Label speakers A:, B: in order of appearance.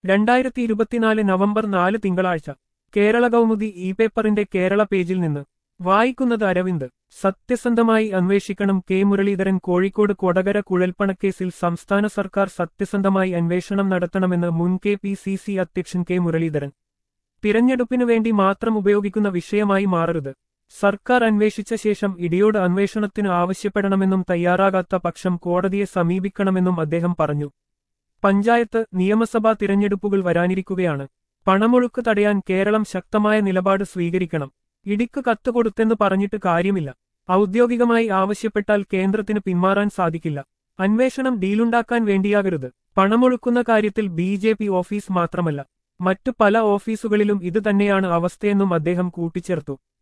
A: രണ്ടായിരത്തി ഇരുപത്തിനാല് നവംബർ നാല് തിങ്കളാഴ്ച കേരള കൗമുദി ഇ പേപ്പറിന്റെ കേരള പേജിൽ നിന്ന് വായിക്കുന്നത് അരവിന്ദ് സത്യസന്ധമായി അന്വേഷിക്കണം കെ മുരളീധരൻ കോഴിക്കോട് കൊടകര കുഴൽപ്പണക്കേസിൽ സംസ്ഥാന സർക്കാർ സത്യസന്ധമായി അന്വേഷണം നടത്തണമെന്ന് മുൻ കെ പി സി സി അധ്യക്ഷൻ കെ മുരളീധരൻ തിരഞ്ഞെടുപ്പിനു വേണ്ടി മാത്രം ഉപയോഗിക്കുന്ന വിഷയമായി മാറരുത് സർക്കാർ അന്വേഷിച്ച ശേഷം ഇടിയോട് അന്വേഷണത്തിന് ആവശ്യപ്പെടണമെന്നും തയ്യാറാകാത്ത പക്ഷം കോടതിയെ സമീപിക്കണമെന്നും അദ്ദേഹം പറഞ്ഞു പഞ്ചായത്ത് നിയമസഭാ തിരഞ്ഞെടുപ്പുകൾ വരാനിരിക്കുകയാണ് പണമൊഴുക്ക് തടയാൻ കേരളം ശക്തമായ നിലപാട് സ്വീകരിക്കണം ഇടിക്ക് കത്ത് കൊടുത്തെന്ന് പറഞ്ഞിട്ട് കാര്യമില്ല ഔദ്യോഗികമായി ആവശ്യപ്പെട്ടാൽ കേന്ദ്രത്തിന് പിന്മാറാൻ സാധിക്കില്ല അന്വേഷണം ഡീലുണ്ടാക്കാൻ വേണ്ടിയാകരുത് പണമൊഴുക്കുന്ന കാര്യത്തിൽ ബി ജെ പി ഓഫീസ് മാത്രമല്ല മറ്റു പല ഓഫീസുകളിലും ഇത് തന്നെയാണ് അവസ്ഥയെന്നും അദ്ദേഹം കൂട്ടിച്ചേർത്തു